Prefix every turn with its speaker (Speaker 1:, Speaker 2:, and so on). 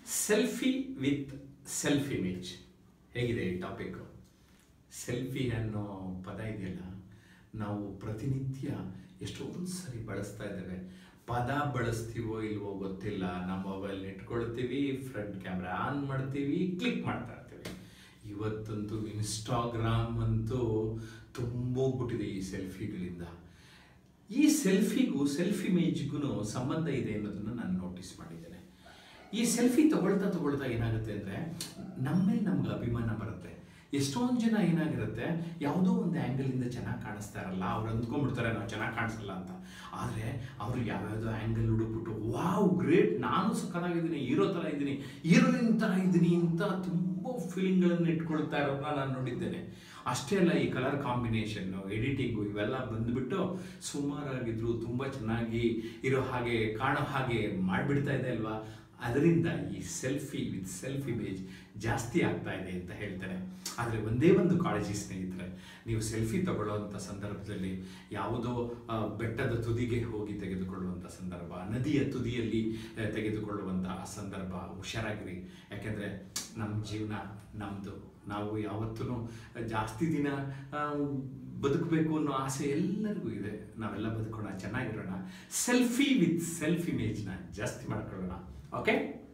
Speaker 1: selfie with self image ಹೇಗಿದೆ ಈ topic selfie ಅನ್ನೋ ಪದ ಇದೆಯಲ್ಲ ನಾವು ಪ್ರತಿನಿತ್ಯ ಎಷ್ಟೊಂದು ಸರಿ ಬಳಸ್ತಾ ಇದ್ದೇವೆ ಪದ ಬಳಸ್ತೀವೋ ಇಲ್ವೋ ಗೊತ್ತಿಲ್ಲ ನಮ್ಮ ಮೊಬೈಲ್ ಇಟ್ಕೊಳ್ತೀವಿ ಫ್ರಂಟ್ ಕ್ಯಾಮ್ರಾ ಆನ್ ಮಾಡ್ತೀವಿ ಕ್ಲಿಕ್ ಮಾಡ್ತಾ ಇರ್ತೀವಿ ಇವತ್ತಂತೂ ಇನ್ಸ್ಟಾಗ್ರಾಮ್ ಅಂತೂ ತುಂಬೋಗ್ಬಿಟ್ಟಿದೆ ಈ ಸೆಲ್ಫಿಗಳಿಂದ ಈ ಸೆಲ್ಫಿಗೂ ಸೆಲ್ಫ್ ಇಮೇಜ್ಗೂ ಸಂಬಂಧ ಇದೆ ಅನ್ನೋದನ್ನು ನಾನು ನೋಟಿಸ್ ಮಾಡಿದ್ದೇನೆ ಈ ಸೆಲ್ಫಿ ತಗೊಳ್ತಾ ತಗೊಳ್ತಾ ಏನಾಗುತ್ತೆ ಅಂದರೆ ನಮ್ಮ ಮೇಲೆ ನಮ್ಗೆ ಅಭಿಮಾನ ಬರುತ್ತೆ ಎಷ್ಟೊಂದು ಜನ ಏನಾಗಿರುತ್ತೆ ಯಾವುದೋ ಒಂದು ಆ್ಯಂಗಲಿಂದ ಚೆನ್ನಾಗಿ ಕಾಣಿಸ್ತಾ ಇರಲ್ಲ ಅವ್ರು ಅಂದ್ಕೊಂಡ್ಬಿಡ್ತಾರೆ ನಾವು ಚೆನ್ನಾಗಿ ಕಾಣಿಸಲ್ಲ ಅಂತ ಆದರೆ ಅವರು ಯಾವ್ಯಾವುದೋ ಆ್ಯಂಗಲ್ ಹುಡುಕ್ಬಿಟ್ಟು ವಾವ್ ಗ್ರೇಟ್ ನಾನು ಸಕ್ಕತ್ತಾಗಿದ್ದೀನಿ ಹೀರೋ ಥರ ಇದ್ದೀನಿ ಹೀರೋಯಿನ್ ಥರ ಇದ್ದೀನಿ ಅಂತ ತುಂಬ ಫೀಲಿಂಗ್ಗಳನ್ನು ಇಟ್ಕೊಳ್ತಾ ಇರೋದನ್ನ ನಾನು ನೋಡಿದ್ದೇನೆ ಅಷ್ಟೇ ಅಲ್ಲ ಈ ಕಲರ್ ಕಾಂಬಿನೇಷನ್ನು ಎಡಿಟಿಂಗು ಇವೆಲ್ಲ ಬಂದುಬಿಟ್ಟು ಸುಮಾರಾಗಿದ್ರು ತುಂಬ ಚೆನ್ನಾಗಿ ಇರೋ ಹಾಗೆ ಕಾಣೋ ಹಾಗೆ ಮಾಡಿಬಿಡ್ತಾ ಇದೆ ಅಲ್ವಾ ಅದರಿಂದ ಈ ಸೆಲ್ಫಿ ವಿತ್ ಸೆಲ್ಫ್ ಇಮೇಜ್ ಜಾಸ್ತಿ ಆಗ್ತಾ ಇದೆ ಅಂತ ಹೇಳ್ತಾರೆ ಆದರೆ ಒಂದೇ ಒಂದು ಕಾಳಜಿ ಸ್ನೇಹಿತರೆ ನೀವು ಸೆಲ್ಫಿ ತಗೊಳ್ಳುವಂಥ ಸಂದರ್ಭದಲ್ಲಿ ಯಾವುದೋ ಆ, ಬೆಟ್ಟದ ತುದಿಗೆ ಹೋಗಿ ತೆಗೆದುಕೊಳ್ಳುವಂಥ ಸಂದರ್ಭ ನದಿಯ ತುದಿಯಲ್ಲಿ ಆ, ತೆಗೆದುಕೊಳ್ಳುವಂತಹ ಸಂದರ್ಭ ಹುಷಾರಾಗಿರಿ ಯಾಕೆಂದರೆ ನಮ್ಮ ಜೀವನ ನಮ್ಮದು ನಾವು ಯಾವತ್ತೂ ಜಾಸ್ತಿ ದಿನ ಆ, ಬದುಕಬೇಕು ಅನ್ನೋ ಆಸೆ ಎಲ್ಲರಿಗೂ ಇದೆ ನಾವೆಲ್ಲ ಬದುಕೋಣ ಚೆನ್ನಾಗಿರೋಣ ಸೆಲ್ಫಿ ವಿತ್ ಸೆಲ್ಫ್ ಇಮೇಜ್ನ ಜಾಸ್ತಿ ಮಾಡ್ಕೊಳ್ಳೋಣ ಓಕೆ